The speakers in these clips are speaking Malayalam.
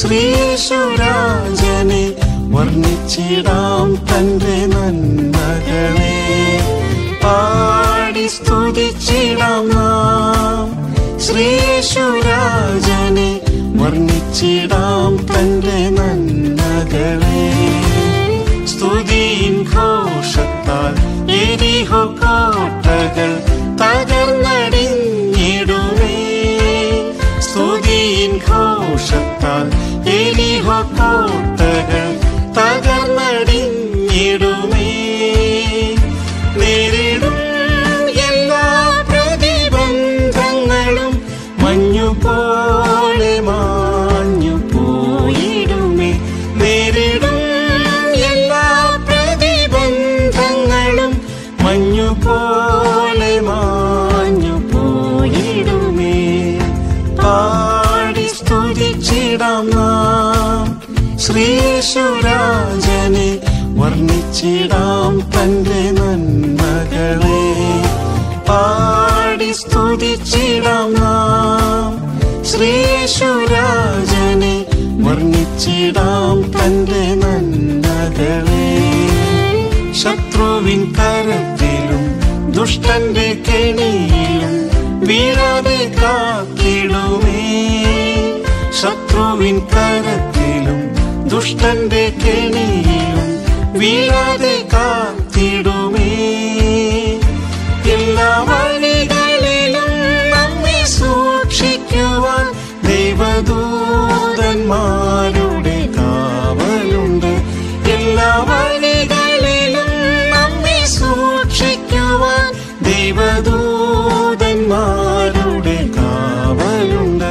ശ്രീയേശുരാജനെ വർണ്ണിച്ചിടാം തന്റെ നന്മകളെ പാടി സ്തുതിച്ചിടാം നാം ശ്രീയേശുരാജനെ വർണ്ണിച്ചിടാം തന്റെ നന്മകളെ സ്തുതിയിൻ ഘോഷത്താൽ എരിഹോ കോട്ടകൾ തകർന്നടിഞ്ഞിടുമേ സ്തുതിയിൻ ഘോഷത്താൽ എരിഹോ കോട്ടകൾ തകർന്നടിഞ്ഞിടുമേ നേരിടും എല്ലാ പ്രതിബന്ധങ്ങളും മഞ്ഞുപോലെ മാഞ്ഞു പോയിടുമേ നേരിടും എല്ലാ പ്രതിബന്ധങ്ങളും മഞ്ഞുപോലെ മാഞ്ഞു പോയിടുമേ പാടി സ്തുതിച്ചിടാം നാം ശ്രീയേശുരാജനെ വർണ്ണിച്ചിടാം തന്റെ നന്മകളെ പാടി സ്തുതിച്ചിടാം നാം ശ്രീയേശുരാജനെ വർണ്ണിച്ചിടാം തന്റെ നന്മകളെ ശത്രുവിൻ കരത്തിലും ദുഷ്ടന്റെ കെണിയിലും വീഴാതെ കാത്തിടുമേ ശത്രുവിൻ കരത്തിലും ദുഷ്ടന്റെ കെണിയിലും വീഴാതെ കാത്തിടുമേ എല്ലാ വഴികളിലും നമ്മെ സൂക്ഷിക്കുവാൻ ദൈവദൂതന്മാരുടെ കാവലുണ്ട് എല്ലാ വഴികളിലും നമ്മെ സൂക്ഷിക്കുവാൻ ദൈവദൂതന്മാരുടെ കാവലുണ്ട്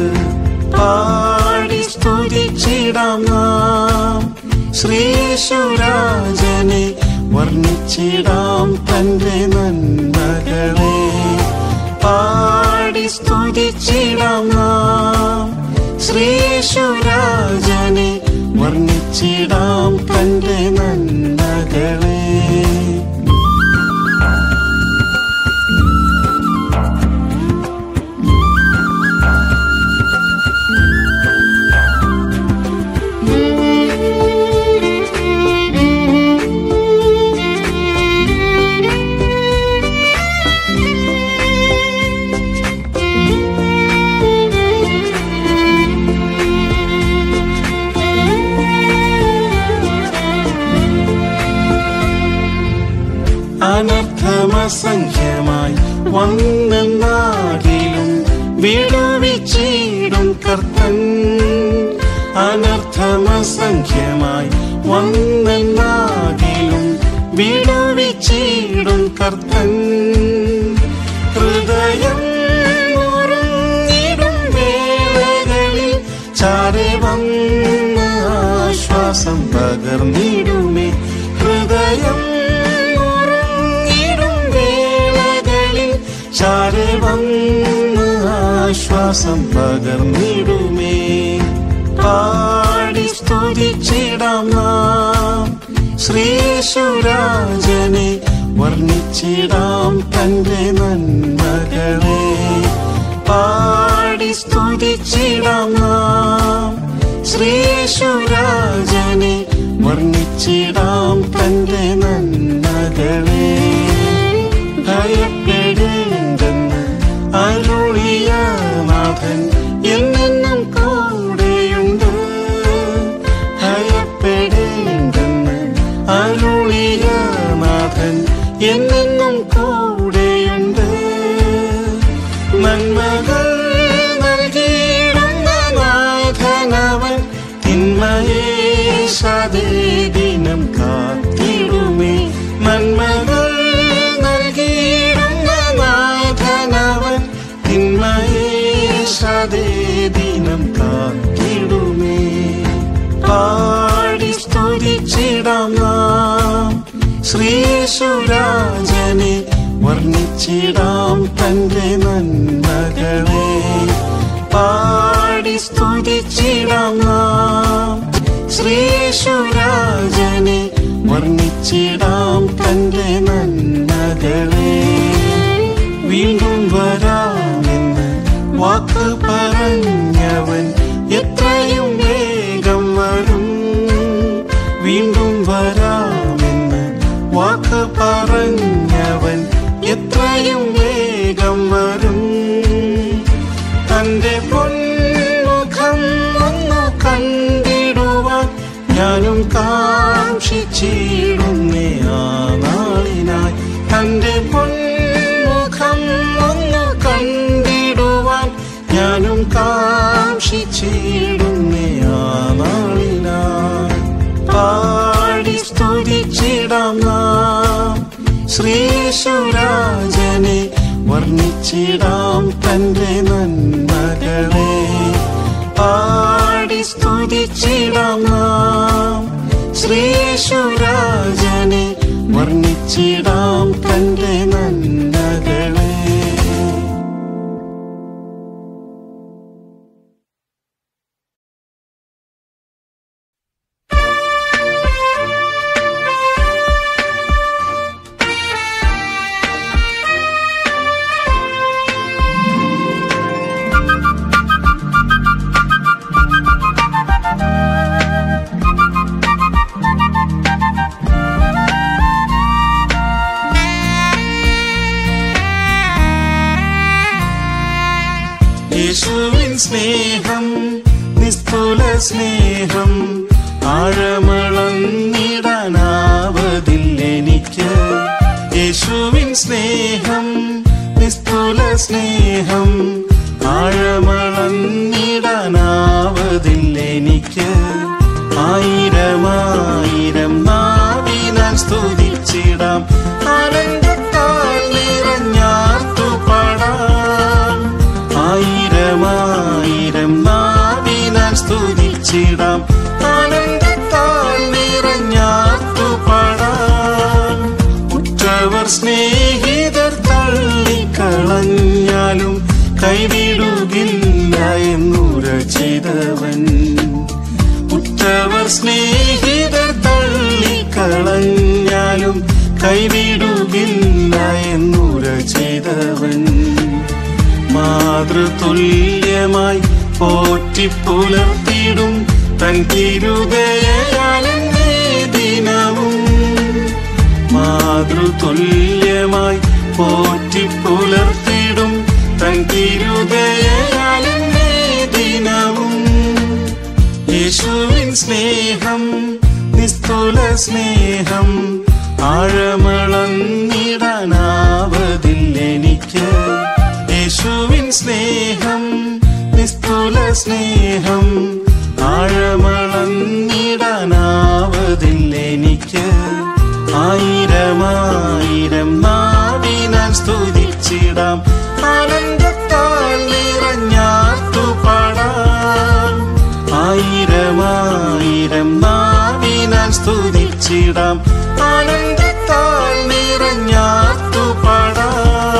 പാടി സ്തുതിച്ചിടാം നാം ശ്രീയേശുരാജനെ വർണ്ണിച്ചിടാം തന്റെ നന്മകളെ പാടി സ്തുതിച്ചിടാം നാം ശ്രീയേശുരാജനെ വർണ്ണിച്ചിടാം തന്റെ നന്മകളെ അനർത്ഥമസംഖ്യമായി വന്നെന്നാകിലും വിടുവിച്ചിടും കർത്തൻ അനർത്ഥമസംഖ്യമായി വന്നെന്നാകിലും വിടുവിച്ചിടും കർത്തൻ ഹൃദയം ഉറങ്ങിടും വേളകളിൽ ചാരെ വന്ന ആശ്വാസം പകർന്നിടുമേ ഹൃദയം ഉറങ്ങിടും വേളകളിൽ ചാരെ വന്ന ആശ്വാസം പകർന്നിടുമേ പാടി സ്തുതിച്ചിടാം നാം ശ്രീയേശുരാജനെ വർണ്ണിച്ചിടാം തന്റെ നന്മകളെ പാടി സ്തുതിച്ചിടാം നാം ശ്രീയേശുരാജനെ വർണ്ണിച്ചിടാം തന്റെ നന്മകളെ ഭയപ്പെടേണ്ടെന്ന് അരുളിയ നാഥൻ എന്നെന്നും കൂടെയുണ്ട് ഭയപ്പെടേണ്ടെന്ന് അരുളിയ നാഥൻ എന്നെന്നും കൂടെയുണ്ട് നന്മകൾ നൽകിയിടുന്ന നാഥനവൻ തിന്മയെ സതേ ദിനം കാത്തിടുമേ നന്മകൾ നൽകിയിടുന്ന നാഥനവൻ തിന്മയെ സതേ ദിനം കാത്തിടുമേ പാടി സ്തുതിച്ചിടാം നാം ശ്രീയേശുരാജനെ വർണ്ണിച്ചിടാം തന്റെ നന്മകളെ പാടി സ്തുതിച്ചിടാം നാം ശ്രീയേശുരാജനെ വർണ്ണിച്ചിടാം തന്റെ നന്മകളെ വീണ്ടും വരാമെന്ന് വാക്ക് പറഞ്ഞവൻ എത്രയും വേഗം വീണ്ടും വരാമെന്ന് വാക്ക് പറഞ്ഞവൻ എത്രയും വേഗം വരും തന്റെ പൊന്മുഖം ഒന്നു കണ്ടിടുവാൻ ഞാനും കാക്ഷിച്ചിടുന്നേ ആ നാളിനായി തന്റെ പൊന്മുഖം ഒന്നു കണ്ടിടുവാൻ ഞാനും കാക്ഷിച്ചിടുന്നേ ആ നാളിനായി പാടി സ്തുതിച്ചിടാം നാം ശ്രീശുരാജനെ വർണ്ണിച്ചിടാം തന്റെ നന്മകളെ പാടി സ്തുതിച്ചിടാം നാം ശ്രീശുരാജനെ വർണ്ണിച്ചിടാം തന്റെ നന്മകളെ യേശുവിൻ സ്നേഹം നിസ്തുല സ്നേഹം ആഴമളന്നിടാനാവതില്ലെനിക്ക് യേശുവിൻ സ്നേഹം നിസ്തുല സ്നേഹം ആഴമളന്നിടാനാവതില്ലെനിക്ക് ആയിരമായിരം നാവിനാൽ സ്തുതിച്ചിടാം ആനന്ദത്താൽ നിറഞ്ഞാർത്തു പാടാം ആയിരമായിരം നാവിനാൽ സ്തുതിച്ചിടാം ആനന്ദത്താൽ നിറഞ്ഞാർത്തു പാടാം ഉറ്റവർ സ്നേഹിതർ തള്ളിക്കളഞ്ഞാലും കൈവിടുകില്ല എന്നുര ചെയ്തവൻ ഉറ്റവർ സ്നേഹിതർ തള്ളിക്കളഞ്ഞാലും കൈവിടുകില്ല എന്നുര ചെയ്തവൻ മാതൃതുല്യമായി പോറ്റിപ്പുലർത്തിടും തൻ തിരുതയാലെന്നേ ദിനവും മാതൃതുല്യമായി പോറ്റിപ്പുലർത്തിടും തൻ തിരുതയാലെന്നേ ദിനവും യേശുവിൻ സ്നേഹം നിസ്തുല സ്നേഹം ആഴമളന്നിടാനാവതില്ലെനിക്ക് യേശുവിൻ സ്നേഹം നിസ്തുല സ്നേഹം ആഴമളന്നിടാനാവതില്ലെനിക്ക് ആയിരമായിരം നാവിനാൽ സ്തുതിച്ചിടാം ആനന്ദത്താൽ നിറഞ്ഞാർത്തു പാടാം ആയിരമായിരം നാവിനാൽ സ്തുതിച്ചിടാം ആനന്ദത്താൽ നിറഞ്ഞാർത്തു പാടാം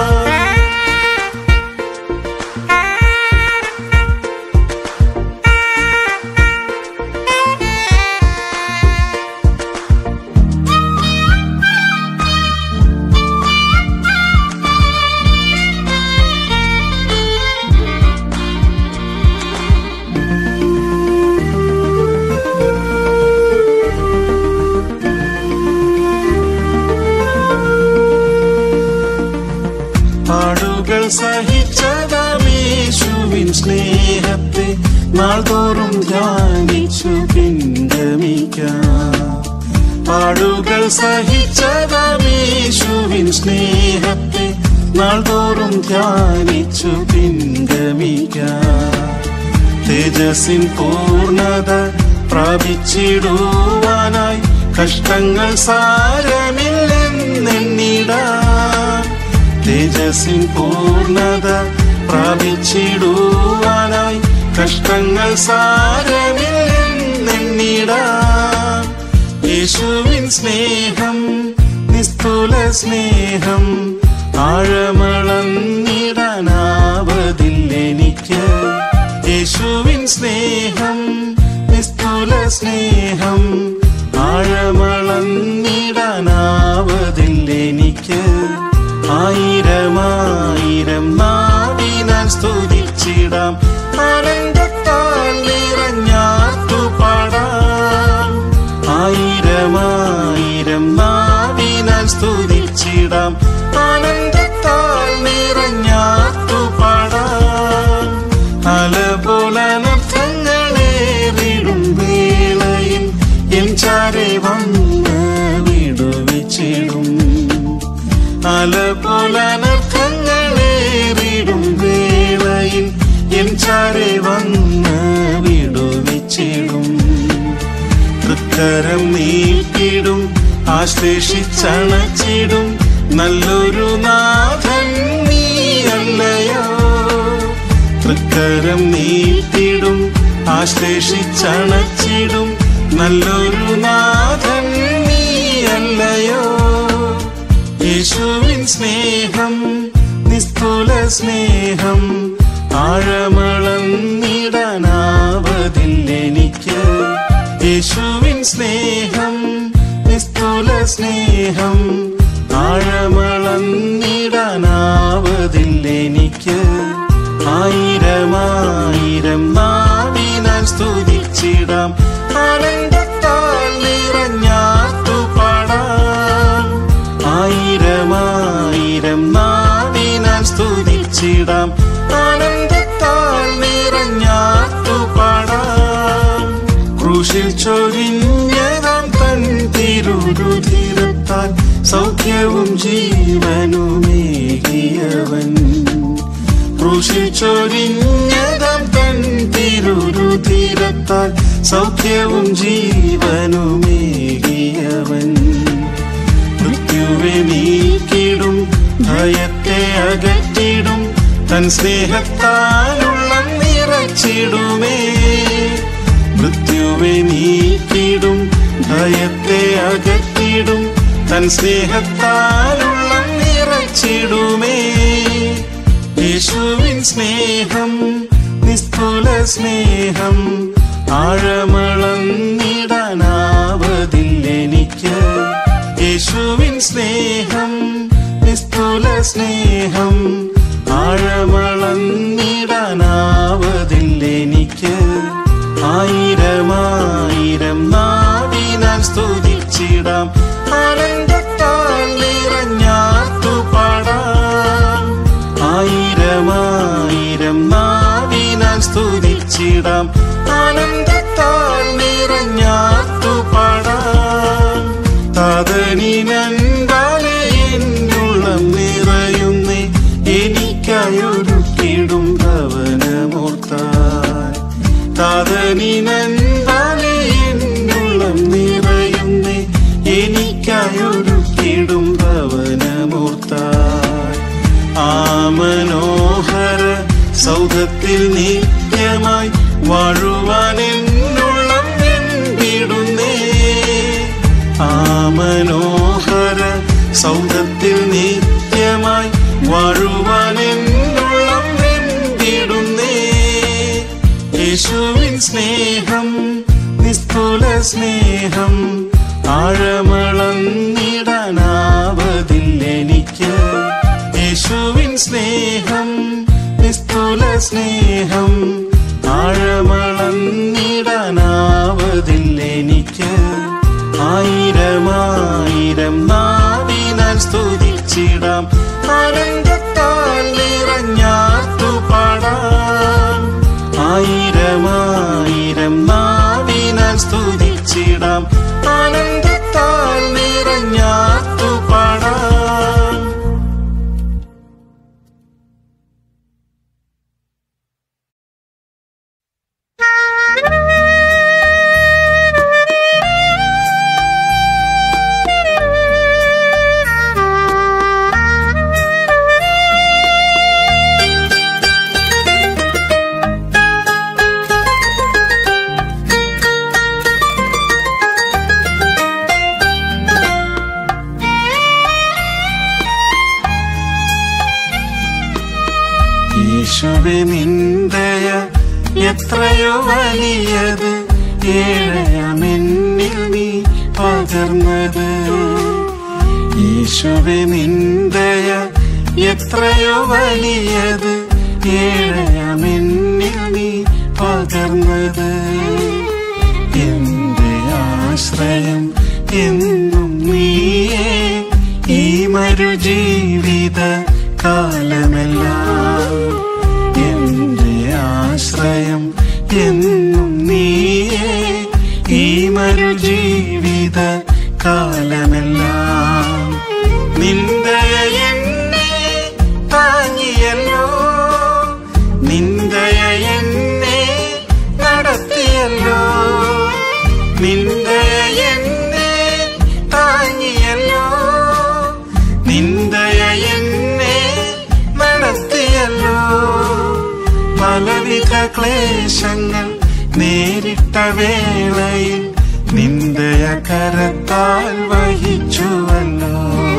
പാടുകൾ സഹിച്ചതാമേശുവിൻ സ്നേഹത്തെ നാൾതോറും ധ്യാനിച്ചു പിൻഗമിക്കാം പാടുകൾ സഹിച്ചതാമേശുവിൻ സ്നേഹത്തെ നാൾതോറും ധ്യാനിച്ചു പിൻഗമിക്കാം തേജസ്സിൻ പൂർണത പ്രാപിച്ചിടുവാനായി കഷ്ടങ്ങൾ സാരമില്ലെന്നെണ്ണിടാം തേജസ്സിൻ പൂർണത പ്രാപിച്ചിടുവാനായി കഷ്ടങ്ങൾ സാരമില്ലെന്നെണ്ണിടാം യേശുവിൻ സ്നേഹം നിസ്തുല സ്നേഹം ആഴമളന്നിടാനാവതില്ലെനിക്ക് യേശുവിൻ സ്നേഹം നിസ്തുല സ്നേഹം ആഴമളന്നിടാനാവതില്ലെനിക്ക് ആയിരമായിരം നാവിനാൽ സ്തുതിച്ചിടാം ആനന്ദത്താൽ നിറഞ്ഞാർത്തു പാടാം ആയിരം ആയിരമായിരം നാവിനാൽ സ്തുതിച്ചിടാം ആനന്ദത്താൽ നിറഞ്ഞാത്തു പാടാം അലപോലനർത്ഥങ്ങളേറിടും വേളയിൽ എൻ ചാരെ വന്ന് വിടുവിച്ചിടും അലപോലനർത്ഥങ്ങളേറിടും വേളയിൽ എൻ ചാരെ വന്ന് വിടുവിച്ചിടും തൃക്കരം നീട്ടിടും ആശ്ലേഷിച്ചണച്ചിടും നല്ലൊരു നാഥൻ നീയല്ലയോ തൃക്കരം നീട്ടിടും ആശ്ലേഷിച്ചണച്ചിടും നല്ലൊരു നാഥൻ നീയല്ലയോ യേശുവിൻ സ്നേഹം നിസ്തുല സ്നേഹം ആഴമളന്നിടനാവതില്ലെനിക്ക് യേശുവിൻ സ്നേഹം നിസ്തുല സ്നേഹം ആഴമളന്നിടനാവതില്ലെനിക്ക് ആയിരമായിരം നാവിനാൽ സ്തുതിച്ചിടാം ആനന്ദത്താൽ നിറഞ്ഞാത്തു പാടാം ആയിരമായിരം നാവിനാൽ സ്തുതിച്ചിടാം ആനന്ദത്താൽ നിറഞ്ഞാത്തു പാടാം ക്രൂശിൽ ചൊരിഞ്ഞതാം തൻ തിരുരുധിരത്താൽ സൗഖ്യവും ജീവനുമേകിയവൻ ക്രൂശിൽ ചൊരിഞ്ഞതാം തൻ തിരുരുധിരത്താൽ സൗഖ്യവും ജീവനുമേകിയവൻ മൃത്യുവെ നീക്കിടും ഭയത്തെ അകറ്റിടും തൻ സ്നേഹത്താലുള്ള നിറച്ചിടുമേ മൃത്യുവെ നീക്കിടും ഭയത്തെ അകറ്റിടും തൻ സ്നേഹത്താലുള്ള നിറച്ചിടുമേ യേശുവിൻ സ്നേഹം നിസ്തുല സ്നേഹം ആഴമളന്നിടനാവതില്ലെനിക്ക് യേശുവിൻ സ്നേഹം നിസ്തുല സ്നേഹം ആഴമളന്നിടനാവതില്ലെനിക്ക് ആയിരമായിരം നാവിനാൽ സ്തുതിച്ചിടാം ആനന്ദത്താൽ നിറഞ്ഞാത്തു പാടാം ആയിരമായിരം നാവിനാൽ സ്തുതിച്ചിടാം ആനന്ദത്താൽ നിറഞ്ഞാത്തു പാടാം താതനിനന്താലെ എന്നുള്ളം നിറയുന്നേ എനിക്കായൊരുക്കിടും ഭവനമോർത്താൽ താതനിനന്താലെ എന്നുള്ളം നിറയുന്നേ എനിക്കായൊരുക്കിടും ഭവനമോർത്താൽ ആ മനോഹര സൗധത്തിൽ നിത്യമായി വാഴുവാൻ എന്നുള്ളം വെമ്പിടുന്നേ ആ മനോഹര സൗധത്തിൽ നിത്യമായി വാഴുവാൻ എന്നുള്ളം വെമ്പിടുന്നേ യേശുവിൻ സ്നേഹം നിസ്തുല സ്നേഹം ആഴമളന്നിടനാവതില്ലെനിക്ക് യേശുവിൻ സ്നേഹം നിസ്തുല സ്നേഹം ആഴമളന്നിടനാവതില്ലെനിക്ക് ആയിരമായിരം നാവിനാൽ സ്തുതിച്ചിടാം ആനന്ദത്താൽ നിറഞ്ഞാത്തു പാടാം ആയിരമായിരം നാവിനാൽ സ്തുതിച്ചിടാം ആനന്ദത്താൽ നിറഞ്ഞാത്തു പാടാം യേശുവെ നിന്ദയ എത്രയോ വലിയത് ഏഴയമെന്നിൽ നീ പകർന്നത് യേശുവെ നിന്ദയ എത്രയോ വലിയത് ഏഴയമെന്നിൽ നീ പകർന്നത് എന്റെ ആശ്രയം എന്നും നീയേ ഈ മരുജീവിത കാലമെല്ലാം എന്റെ ആശ്രയം എന്നും നീയേ ഈ മരുജീവിത കാലമെല്ലാം നിന്ദയ എന്നെ താങ്ങിയല്ലോ നിന്ദയ എന്നെ നടത്തിയല്ലോ നിന്ദയ എന്നെ താങ്ങിയല്ലോ നിന്ദയ എന്നെ നടത്തിയല്ലോ പലവിധ ക്ലേശങ്ങൾ നേരിട്ട വേളയിൽ നിന്ദയ കരത്താൽ വഹിച്ചുവല്ലോ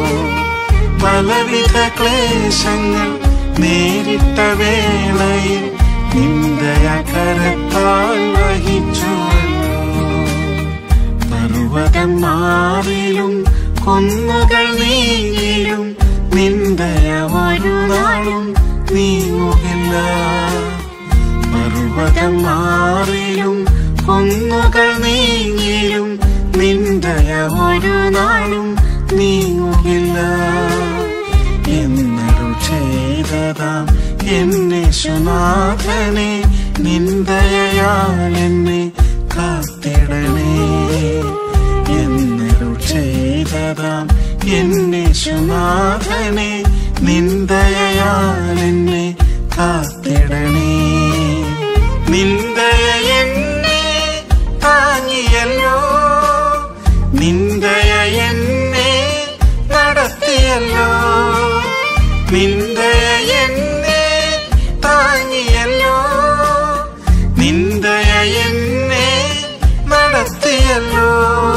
പലവിധ ക്ലേശങ്ങൾ നേരിട്ട വേളയിൽ നിന്ദയ കരത്താൽ വഹിച്ചുവല്ലോ പർവ്വതം മാറിലും കൊന്നുകൾ നീങ്ങിലും നിന്ദയ ഒരു നാളും നീങ്ങുകില്ല പർവ്വതം മാറിലും കൊന്നുകൾ നീങ്ങിലും നിന്ദയ ഒരു നാളും നീങ്ങുകില്ല എന്നൊരു ചെയ്തതാം എന്നെ സുനാഥനെ നിന്ദയാൽ എന്നെ കാത്തിടണേ എന്നൊരു ചെയ്തതാം എന്നെ സുനാഥനെ നിന്ദയാൽ എന്നെ കാത്തിടണേ നിന്ദയ എന്നെ താങ്ങിയല്ലോ നിന്ദയ എന്നെ നടത്തിയല്ലോ നിന്ദയ എന്നെ താങ്ങിയല്ലോ നിന്ദയ എന്നെ നടത്തിയല്ലോ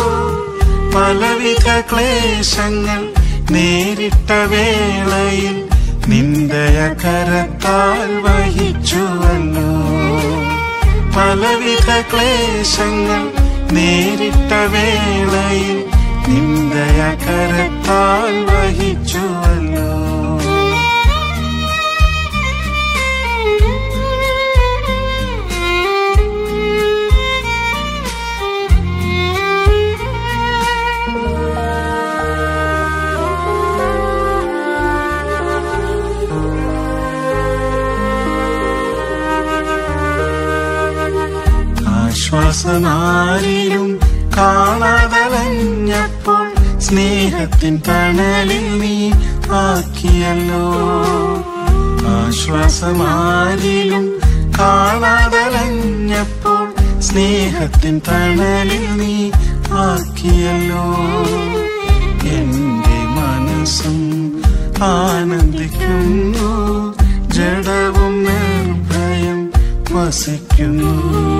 പലവിധ ക്ലേശങ്ങൾ നേരിട്ട വേളയിൽ നിന്ദയ കരത്താൽ വഹിച്ചുവല്ലോ പലവിധ ക്ലേശങ്ങൾ നേരിട്ട വേളയിൽ നിന്ദയ കരത്താൽ വഹിച്ചുവല്ലോ ആശ്വാസനാരിലും കാണാതലഞ്ഞപ്പോൾ സ്നേഹത്തിൻ തണലിൽ നീ ആക്കിയല്ലോ ആശ്വാസമാരിലും കാണാതലഞ്ഞപ്പോൾ സ്നേഹത്തിൻ തണലിൽ നീ ആക്കിയല്ലോ എന്റെ മനസ്സും ആനന്ദിക്കുന്നു ജഡവും നിർഭയം വസിക്കുന്നു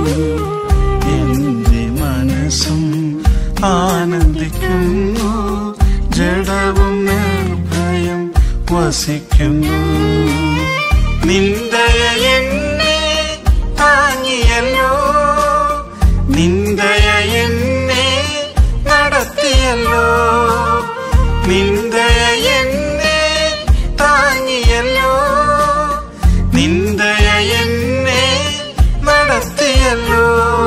എന്റെ മനസ്സും ആനന്ദിക്കുന്നു ജഡവും നിർഭയം വസിക്കുന്നു നിന്ദയ എന്നെ താങ്ങിയല്ലോ നിന്ദയ എന്നെ നടത്തിയല്ലോ നിന്ദയ എന്നെ താങ്ങിയല്ലോ നിന്ദയ എന്നെ നടത്തിയല്ലോ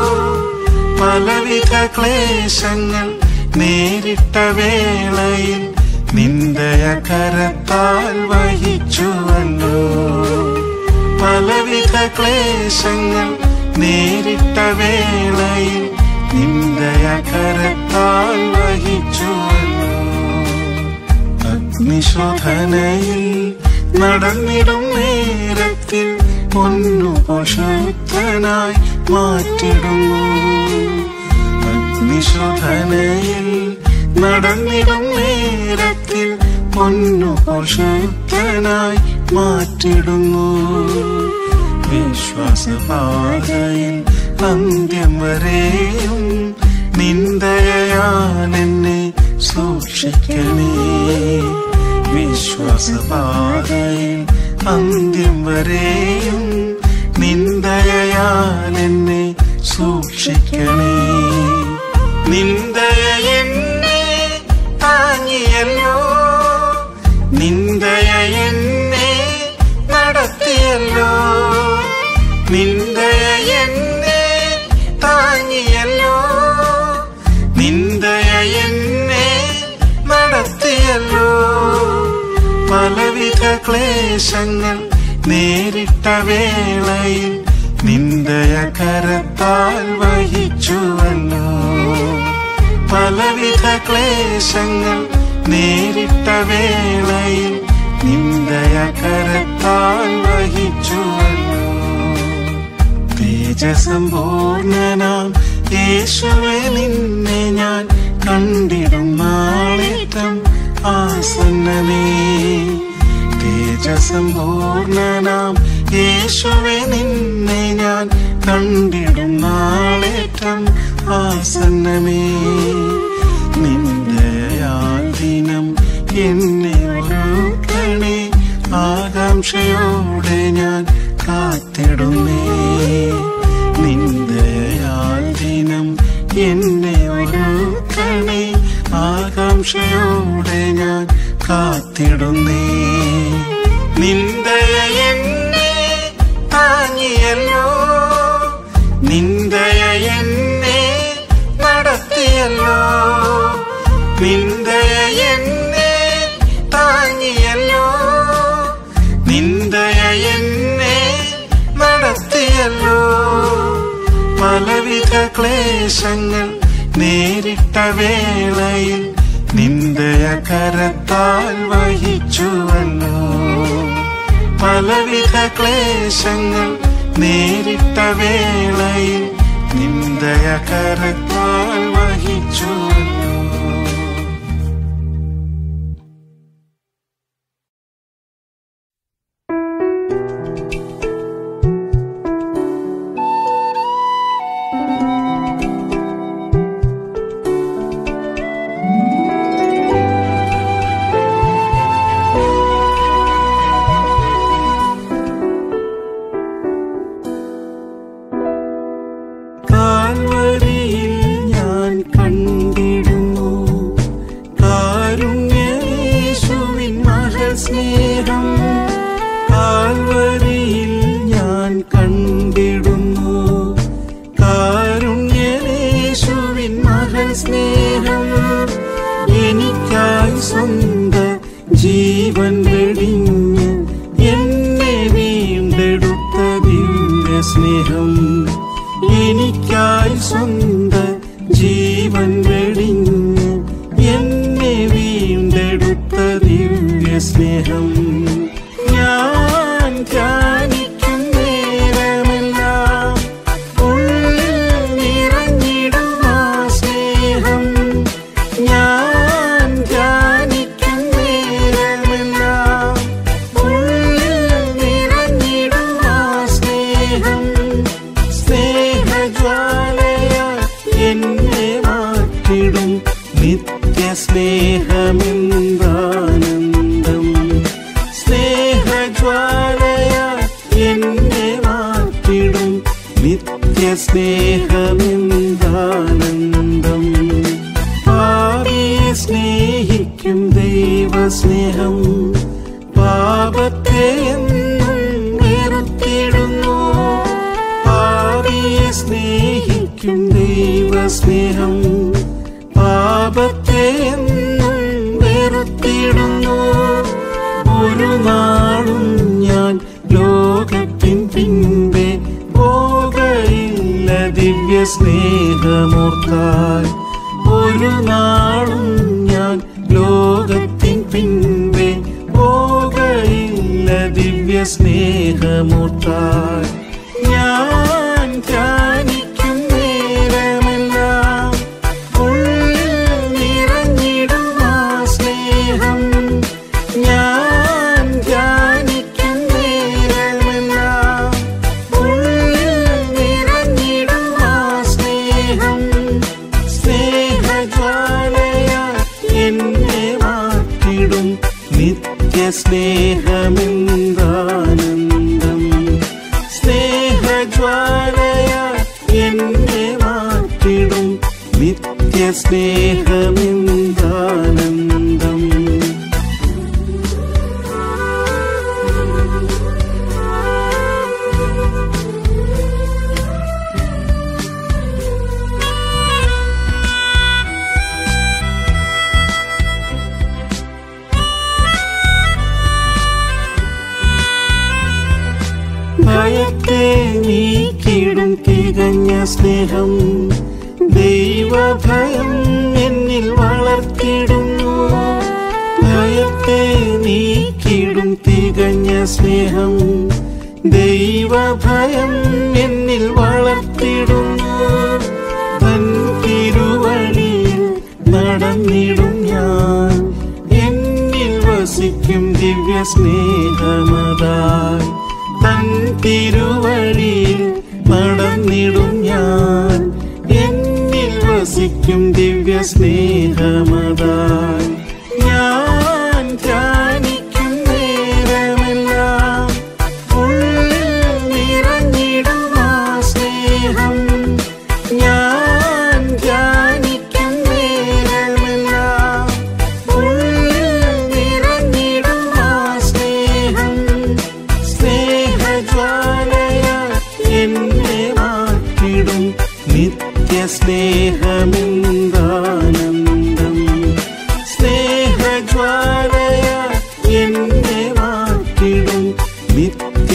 പലവിധ ക്ലേശങ്ങൾ നേരിട്ട വേളയിൽ നിന്ദയ കരത്താൽ വഹിച്ചുവല്ലോ പലവിധ ക്ലേശങ്ങൾ നേരിട്ട വേളയിൽ നിന്ദയ കരത്താൽ വഹിച്ചുവല്ലോ അഗ്നിശോധനയിൽ നടന്നിടും നേരത്തിൽ പൊന്നു പോഷത്തനായി മാറ്റിടുന്നു അഗ്നിശോധനയിൽ നടന്നിടും നേരത്തിൽ പൊന്നു പോഷത്തനായി മാറ്റിടുന്നു വിശ്വാസപാതയിൽ അന്ത്യം വരെയും നിന്ദയാൽ എന്നെ സൂക്ഷിക്കണേ വിശ്വാസപാതയിൽ അന്ത്യം വരെയും നിന്ദയാൽ എന്നെ സൂക്ഷിക്കണേ നിന്ദയ എന്നെ താങ്ങിയല്ലോ നിന്ദയ എന്നെ നടത്തിയല്ലോ നിന്ദയ എന്നെ താങ്ങിയല്ലോ നിന്ദയ എന്നെ പലവിധ ക്ലേശങ്ങൾ നേരിട്ട വേളയിൽ നിന്ദയ കരത്താൽ വഹിച്ചുവല്ലോ പലവിധ ക്ലേശങ്ങൾ നേരിട്ട വേളയിൽ നിന്ദയ കരത്താൽ വഹിച്ചുവല്ലോ തേജസമ്പൂർണനാം യേശുവെ നിന്നെ ഞാൻ കണ്ടിടും നാളേറ്റം ആസന്നമേ തേജസമ്പൂർണനാം യേശുവെ നിന്നെ ഞാൻ കണ്ടിടും നാളേറ്റം ആസന്നമേ നിന്റെയാൽ ദിനം എന്നെ ഒരുക്കണേ ആകാംക്ഷയോടെ ഞാൻ കാത്തിടുന്നേ നിന്റെയാൽ ദിനം എന്നെ ഒരുക്കണേ ആകാംക്ഷയോടെ ഞാൻ കാത്തിടുന്നേ നിന്ദയ എന്നെ താങ്ങിയല്ലോ നിന്ദയ എന്നെ നടത്തിയല്ലോ നിന്ദയ എന്നെ താങ്ങിയല്ലോ നിന്ദയ എന്നെ നടത്തിയല്ലോ പലവിധ ക്ലേശങ്ങൾ നേരിട്ട വേളയിൽ നിന്ദയ കരത്താൽ വഹിച്ചുവല്ലോ പലവിധ ക്ലേശങ്ങൾ നേരിട്ട വേളയിൽ നിന്ദയ കരത്താൽ വഹിച്ചുവല്ലോ കാൽവരിയിൽ ഞാൻ കണ്ടിടുന്നു കാരുണ്യേശുവിൻ മഹൽ സ്നേഹം കാൽവരിയിൽ ഞാൻ കണ്ടിടുന്നു കാരുണ്യേശുവിൻ മഹൽ സ്നേഹം എനിക്കായി സ്വന്ത ജീവൻ വെടിഞ്ഞ് എന്നെ വീണ്ടെടുത്ത ദിവ്യ സ്നേഹം എനിക്കായി സ്വന്ത ജീവൻ വെടിഞ്ഞ് എന്നെ വീണ്ടെടുത്ത ദിവ്യ സ്നേഹം ഞാൻ ധ്യാനിക്കും നേരമെല്ലാം ഉള്ളിൽ നിറഞ്ഞിടും ആ സ്നേഹം ഞാൻ ധ്യാനിക്കും നേരമെല്ലാം ഉള്ളിൽ നിറഞ്ഞിടും ആ സ്നേഹം സ്നേഹജ്വാലയ എന്നെ മാറ്റിടും നിത്യ സ്നേഹമെന്താനന്ദം സ്നേഹജ്വാലയ എന്നെ മാറ്റിടും നിത്യ സ്നേഹമെന്താനന്ദം പാപിയെ സ്നേഹിക്കും ദൈവസ്നേഹം പാപത്തെ എന്നും വെറുത്തിടുന്നു പാപിയെ സ്നേഹിക്കും ദൈവസ്നേഹം പാപത്തെ എന്നും വെറുത്തിടുന്നു ഒരു നാളും ഞാൻ ലോകത്തിൻ പിൻപേ പോകയില്ല ദിവ്യ സ്നേഹമോർത്താൽ ഒരു നാളും ഞാൻ ലോകത്തിൻ പിൻപേ പോകയില്ല ദിവ്യ സ്നേഹമോർത്താൽ ഞാൻ ധ്യാനിക്കും നേരമെല്ലാം ഉള്ളിൽ നിറഞ്ഞിടും ആ സ്നേഹം ഞാൻ ധ്യാനിക്കും നേരമെല്ലാം ഉള്ളിൽ നിറഞ്ഞിടും ആ സ്നേഹം സ്നേഹജ്വാലയ എന്നെ മാറ്റിടും നിത്യ സ്നേഹമെന്താനന്ദം സ്നേഹജ്വാലയ എന്നെ മാറ്റിടും നിത്യ സ്നേഹമെന്താനന്ദം സ്നേഹം ദൈവഭയം എന്നിൽ വളർത്തിടുന്നു ഭയത്തെ നീക്കിടും തികഞ്ഞ സ്നേഹം ദൈവഭയം എന്നിൽ വളർത്തിടുന്നു തൻ തിരുവഴിയിൽ നടന്നിടും ഞാൻ എന്നിൽ വസിക്കും ദിവ്യ സ്നേഹമതായി തൻ തിരുവഴിയിൽ നടന്നിടും ഞാൻ എന്നിൽ വസിക്കും ദിവ്യ സ്നേഹമതായി ഞാൻ ധ്യാനിക്കും നേരമെല്ലാം ഉള്ളിൽ നിറഞ്ഞിടും ആ സ്നേഹം ഞാൻ ധ്യാനിക്കും നേരമെല്ലാം ഉള്ളിൽ നിറഞ്ഞിടും ആ സ്നേഹം സ്നേഹജ്വാലയ എന്നെ മാറ്റിടും നിത്യ സ്നേഹമെന്താനന്ദം സ്നേഹജ്വാലയ എന്നെ മാറ്റിടും നിത്യ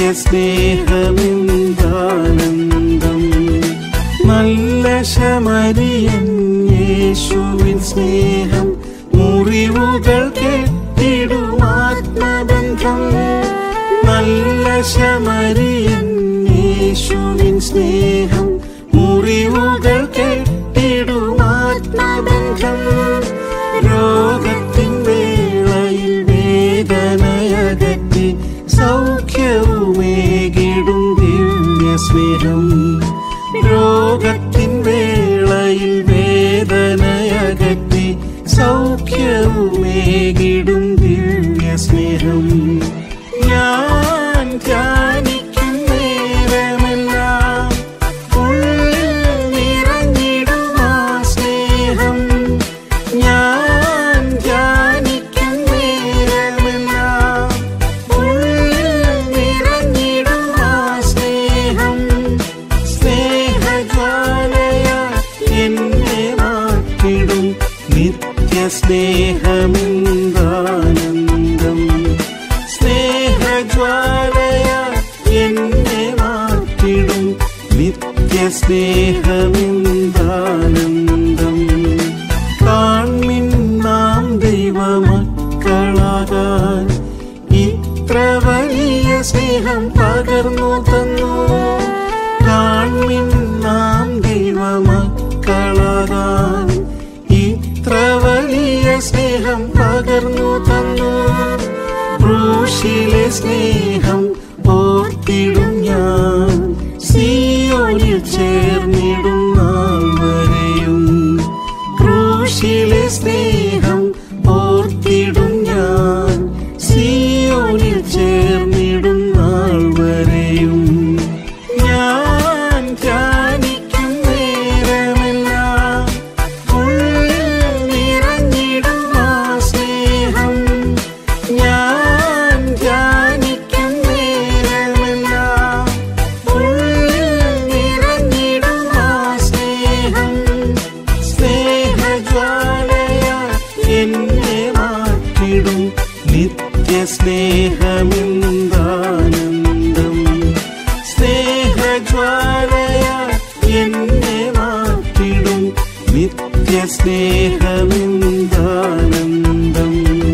സ്നേഹമെന്താനന്ദം നല്ല ശമരിയൻ യേശുവിൻ സ്നേഹം മുറിവുകൾ കെട്ടിടും ആത്മബന്ധം നല്ല ശമരിയൻ യേശുവിൻ സ്നേഹം മുറിവുകൾ കെട്ടിടും ആത്മബന്ധം രോഗത്തിൻ വേളയിൽ വേദനയകറ്റി സൗഖ്യവുമേകിടും ദിവ്യ സ്നേഹം രോഗത്തിൻ വേളയിൽ വേദനയകറ്റി സൗഖ്യവുമേകിടും ദിവ്യ സ്നേഹം ഞാൻ ധ്യാനിക്കും നേരമെല്ലാം ഉള്ളിൽ നിറഞ്ഞിടും ആ സ്നേഹം ഞാൻ ധ്യാനിക്കും നേരമെല്ലാം ഉള്ളിൽ നിറഞ്ഞിടും ആ സ്നേഹം സ്നേഹജ്വാലയ എന്നെ മാറ്റിടും നിത്യ സ്നേഹമെന്താനന്ദം സ്നേഹജ്വാലയ എന്നെ മാറ്റിടും നിത്യ സ്നേഹമെന്താനന്ദം കാൺമിൻ നാം ദൈവമക്കളാകാൻ ഇത്ര വലിയ സ്നേഹം പകർന്നു തന്നു കാൺമിൻ നാം ദൈവമക്കളാകാൻ ഇത്ര വലിയ സ്നേഹം പകർന്നു തന്നു ക്രൂശിലെ സ്നേഹം ഓർത്തിടും ഞാൻ സിയോനിൽ ചേർന്നിടും നാൾ വരെയും ക്രൂശിലെ സ്നേഹം ഓർത്തിടും ഞാൻ സിയോനിൽ ചേർന്നിടും നാൾ വരെയും ഞാൻ ധ്യാനിക്കും നേരമെല്ലാം ഉള്ളിൽ നിറഞ്ഞിടും ആ സ്നേഹം ഞാൻ ധ്യാനിക്കും നേരമെല്ലാം ഉള്ളിൽ നിറഞ്ഞിടും ആ സ്നേഹം സ്നേഹജ്വാലയ എന്നെ മാറ്റിടും നിത്യ സ്നേഹമെന്താനന്ദം സ്നേഹജ്വാലയ എന്നെ മാറ്റിടും നിത്യ സ്നേഹമെന്താനന്ദം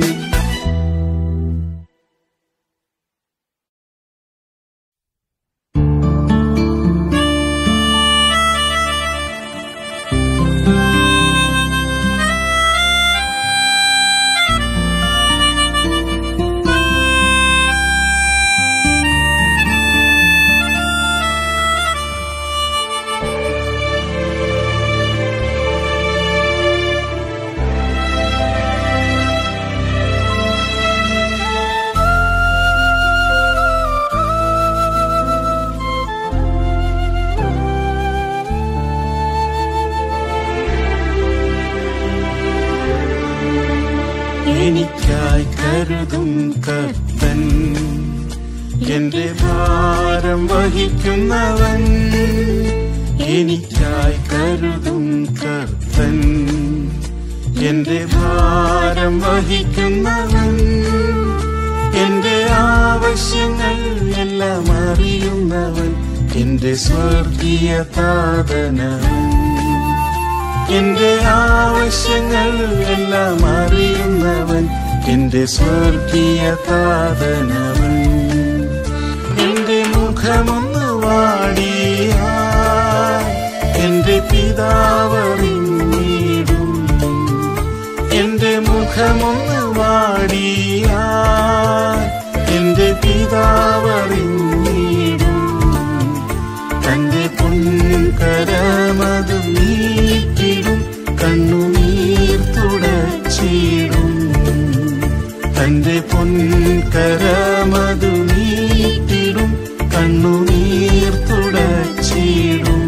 എനിക്കായി കരുതും കർത്തൻ എന്റെ ഭാരം വഹിക്കുന്നവൻ എനിക്കായി കരുതും കർത്തൻ എന്റെ ഭാരം വഹിക്കുന്നവൻ എന്റെ ആവശ്യങ്ങൾ എല്ലാം അറിയുന്നവൻ എന്റെ സ്വർഗീയ താതനവൻ എന്റെ ആവശ്യങ്ങൾ എല്ലാം അറിയുന്നവൻ എന്റെ സ്വർഗീയ താതനവൻ എന്റെ മുഖമൊന്ന് വാടിയ എന്റെ പിതാവറിഞ്ഞിടും എന്റെ മുഖമൊന്ന് വാടിയ എന്റെ പിതാവറിഞ്ഞിടും തന്റെ പൊൻകരമത് നീട്ടിടും കണ്ണുനീർ തുടച്ചിടും തന്റെ പൊൻകരമത് നീട്ടിടും കണ്ണുനീർ തുടച്ചിടും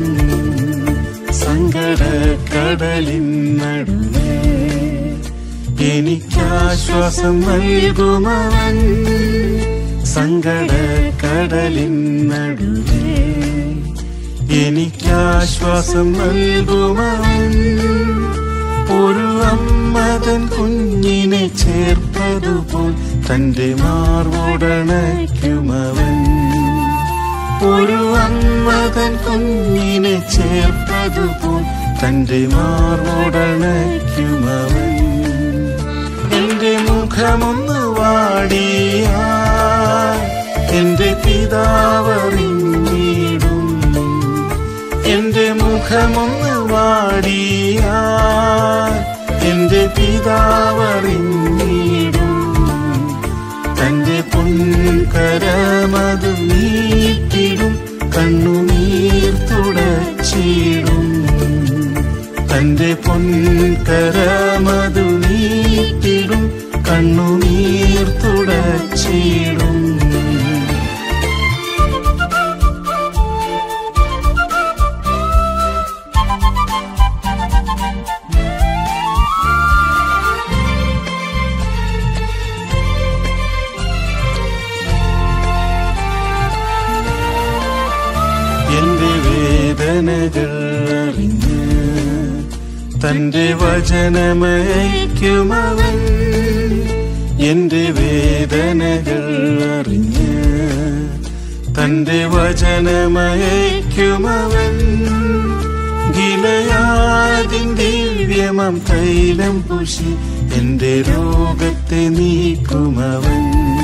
സങ്കടക്കടലിൻ നടുവേ എനിക്കാശ്വാസം നൽകുമവൻ സങ്കടക്കടലിൻ നടുവേ എനിക്കാശ്വാസം നൽകുമവൻ ഒരു അമ്മതൻ കുഞ്ഞിനെ ചേർപ്പതുപോൽ തന്റെ മാർവോടണയ്ക്കുമവൻ ഒരു അമ്മതൻ കുഞ്ഞിനെ ചേർപ്പതുപോൽ തന്റെ മാർവോടണയ്ക്കുമവൻ എന്റെ മുഖമൊന്ന് വാടിയ എന്റെ പിതാവറിഞ്ഞിടും എന്റെ മുഖമൊന്ന് വാടിയ എന്റെ പിതാവറിഞ്ഞിടും തന്റെ പൊൻകരമത് നീട്ടിടും കണ്ണുനീർ തുടച്ചിടും തന്റെ പൊൻകരമതു നീട്ടിടും കണ്ണുനീർ തുടച്ചിടും എന്റെ വേദനകൾ അറിഞ്ഞ് തന്റെ വചനമയക്കുമവൻ എന്റെ വേദനകൾ അറിഞ്ഞ് തന്റെ വചനമയക്കുമവൻ ഗിലയാദിൻ ദിവ്യമം തൈലം പുഷി എന്റെ രോഗത്തെ നീക്കുമവൻ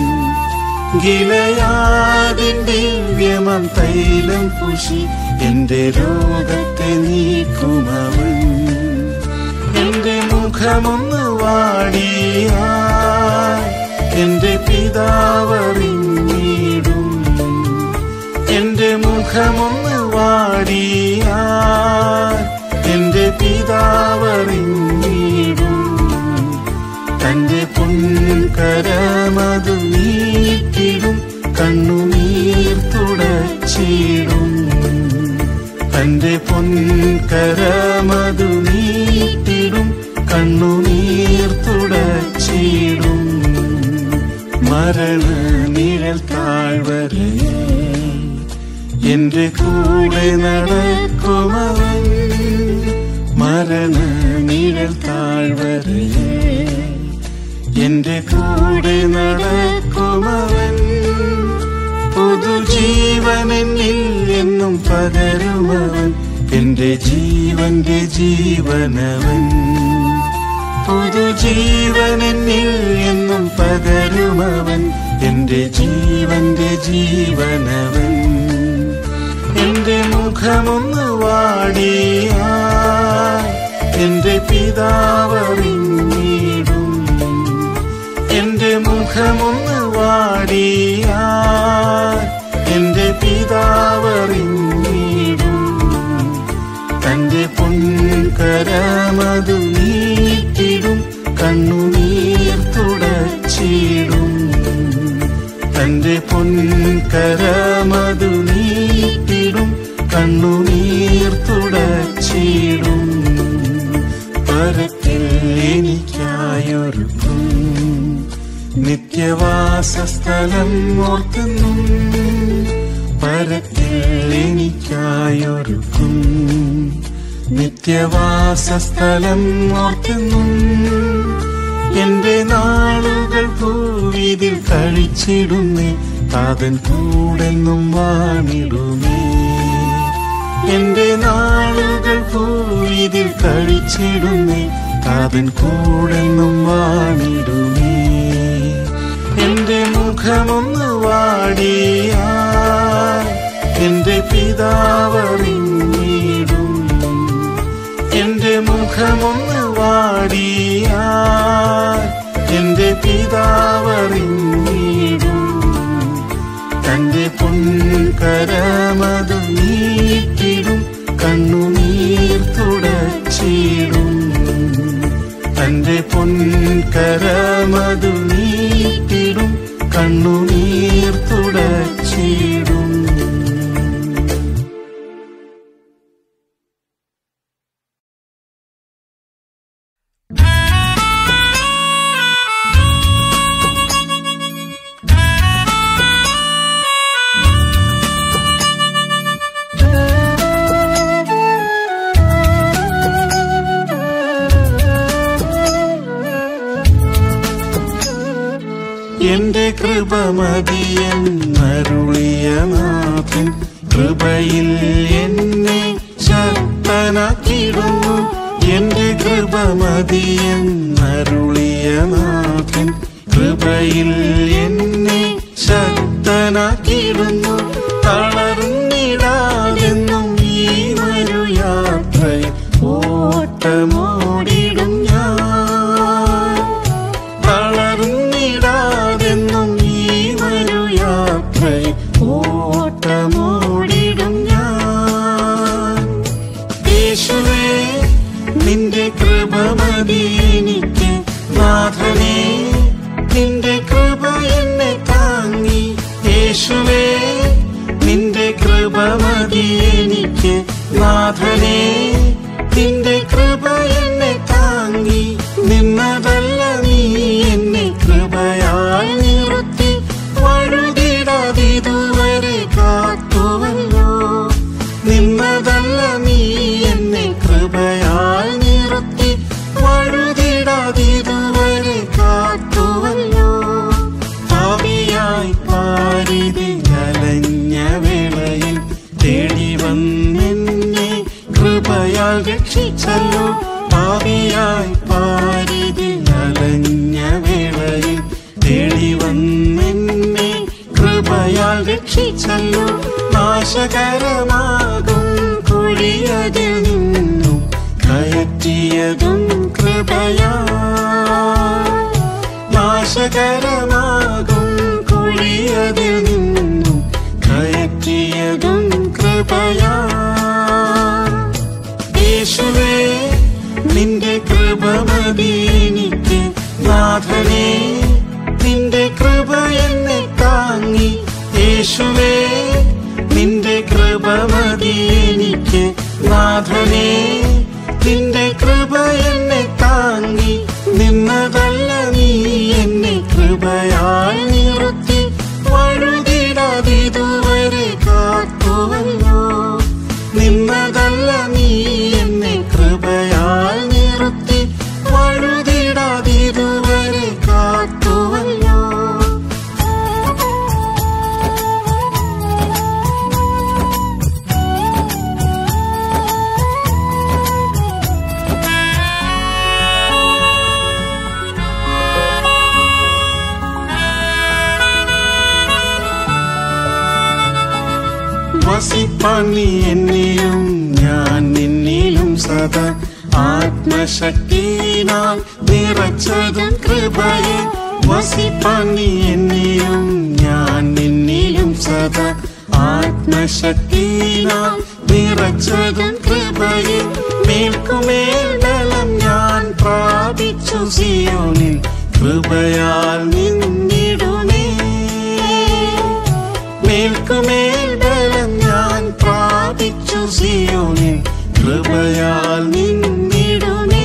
ഗിലയാദിൻ ദിവ്യമം തൈലം പുഷി എന്റെ രോഗത്തെ നീക്കുമവൻ എന്റെ മുഖമൊന്ന് വാടിയ എന്റെ പിതാവറിഞ്ഞിടും എന്റെ മുഖമൊന്ന് വാടിയ എന്റെ പിതാവറിഞ്ഞിടും തന്റെ പൊൻകരമതു നീട്ടിടും കണ്ണുനീർ തുടച്ചിടും തന്റെ പൊൻകരമതു നീട്ടിടും കണ്ണുനീർ തുടച്ചിടും മരണ നിഴൽ താഴ്വരെ എന്റെ കൂടെ നടക്കുമവൻ മരണ നിഴൽ താഴ്വരെ എന്റെ കൂടെ നടക്കുമവൻ പുതുജീവനെന്നിൽ എന്നും പകരുമവൻ എന്റെ ജീവന്റെ ജീവനവൻ പുതുജീവനെന്നിൽ എന്നും പകരുമവൻ എന്റെ ജീവന്റെ ജീവനവൻ എന്റെ മുഖമൊന്ന് വാടിയ എന്റെ പിതാവറിഞ്ഞിടും എന്റെ മുഖമൊന്ന് വാടിയ എന്റെ പിതാവറിഞ്ഞിടും തന്റെ പൊൻകരമതു നീട്ടിടും കണ്ണുനീർ തുടച്ചിടും തന്റെ പൊൻകരമതു നീട്ടിടും കണ്ണുനീർ തുടച്ചിടും പരത്തിൽ എനിക്കായൊരുക്കും നിത്യവാസസ്ഥലം ഓർക്കുന്നു പരത്തിൽ എനിക്കായൊരുക്കും നിത്യവാസസ്ഥലം ഓർക്കുന്നു എന്റെ നാളുകൾ ഭൂവിതിൽ കഴിച്ചിടുന്നേ താതൻ കൂടെന്നും വാണിടുമേ എന്റെ നാളുകൾ ഭൂവിതിൽ കഴിച്ചിടുന്നേ കാതൻ കൂടെന്നും വാണിടുമേ എന്റെ മുഖമൊന്ന് വാടിയാ എന്റെ പിതാവറിഞ്ഞിടും എന്റെ മുഖമൊന്ന് വാടിയാ എന്റെ പിതാവറിഞ്ഞിടും തന്റെ പൊൻകരമതു നീട്ടിടും കണ്ണുനീർ തുടച്ചിടും തന്റെ പൊൻകരമതു നീട്ടിടും കണ്ണുനീർ തുടച്ചിടും എന്റെ കൃപമതിയെന്നരുളിയ നാഥൻ കൃപയിൽ എന്നെ ശക്തനാക്കിടുന്നു എന്റെ കൃപമതിയെന്നരുളിയ നാഥൻ കൃപയിൽ എന്നെ ശക്തനാക്കിടുന്നു തളർന്നിടാതെന്നും ഈ ഒരു യാത്രയിൽ ഓട്ടമോടിടും ഞാൻ തളർന്നിടാതെന്നും ഈ ഒരു യാത്രയിൽ ഓട്ടമോടിടും ഞാൻ യേശുവേ നിന്റെ കൃപ മതി എനിക്ക് നാഥനേ നിന്റെ കൃപ എന്നെ താങ്ങി യേശുവേ നിന്റെ കൃപ മതി എനിക്ക് നാഥനേ നിന്റെ കൃപ എന്നെ താങ്ങി നിന്നതല്ല നീ എന്നെ കൃപയാൽ നിർത്തി വഴുതിടാതിതുവരെ കാത്തുവല്ലോ നിന്നതല്ല നീ എന്നെ കൃപയാൽ നിർത്തി വഴുതിടാതിതുവരെ കാത്തുവല്ലോ പാപിയായി പാരിതി അലഞ്ഞ വേളയിൽ തേടി വന്നെന്നെ കൃപയാൽ രക്ഷിച്ചല്ലോ പാപിയായി പാരിതി അലഞ്ഞ വേളയിൽ തേടി വന്നെന്നെ കൃപയാൽ രക്ഷിച്ചല്ലോ നാശകരമാകും കുഴിയതിൽ നിന്നും കയറ്റിയതും കൃപയാ നാശകരമാകും കുഴിയതിൽ നിന്നും കയറ്റിയതും കൃപയാ യേശുവേ നിന്റെ കൃപ മതി എനിക്ക് നാഥനേ നിന്റെ കൃപ എന്നെ താങ്ങി യേശുവേ നിന്റെ കൃപ മതി എനിക്ക് നാഥനേ നിന്റെ കൃപ എന്നെ താങ്ങി നിന്നതല്ല നീ എന്നെ കൃപയാൽ നിർത്തി വഴുതിടാതിതുവരെ കാത്തുവല്ലോ നിന്നതല്ല നീ എന്നെ കൃപയാൽ നിർത്തി വഴുതിടാതിതുവരെ കാത്തുവല്ലോ വസിപ്പാൻ നീ എന്നിലും ഞാൻ നിന്നിലും സദാ ആത്മശക്തിനാൽ നിറച്ചതും കൃപയെ വസിപ്പാൻ നീ എന്നിലും ഞാൻ നിന്നിലും സദാ ആത്മശക്തിനാൽ നിറച്ചതും കൃപയെ മേൽക്കുമേൽ ബലം ഞാൻ പ്രാപിച്ചു സിയോനിൽ കൃപയാൽ നിന്നിടുമേ മേൽക്കുമേൽ ബലം ഞാൻ പ്രാപിച്ചു സിയോനിൽ കൃപയാൽ നിന്നിടുമേ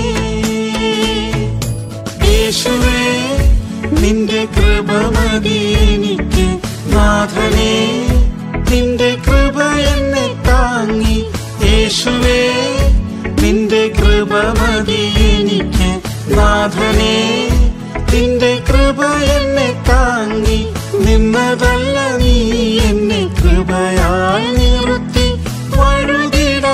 യേശുവേ നിന്റെ കൃപ മതി എനിക്ക് നാഥനേ നിന്റെ കൃപ എന്നെ താങ്ങി യേശുവേ നിന്റെ കൃപ മതി എനിക്ക് നാഥനേ നിന്റെ കൃപ എന്നെ താങ്ങി നിന്നതല്ല നീ എന്നെ കൃപയാൽ നിർത്തി വഴുതിട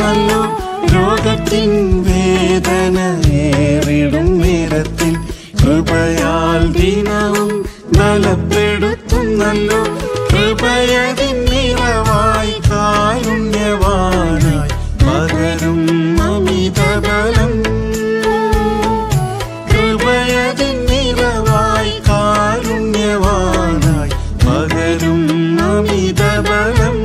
ഏറുന്നല്ലോ രോഗത്തിൻ വേദന ഏറിടും നേരത്തിൽ കൃപയാൽ ദിനവും ബലപ്പെടുത്തുന്നല്ലോ കൃപയതിൻ നിറവായി കാരുണ്യവാനായി പകരും അമിതബലം കൃപയതിൻ നിറവായി കാരുണ്യവാനായി പകരും അമിതബലം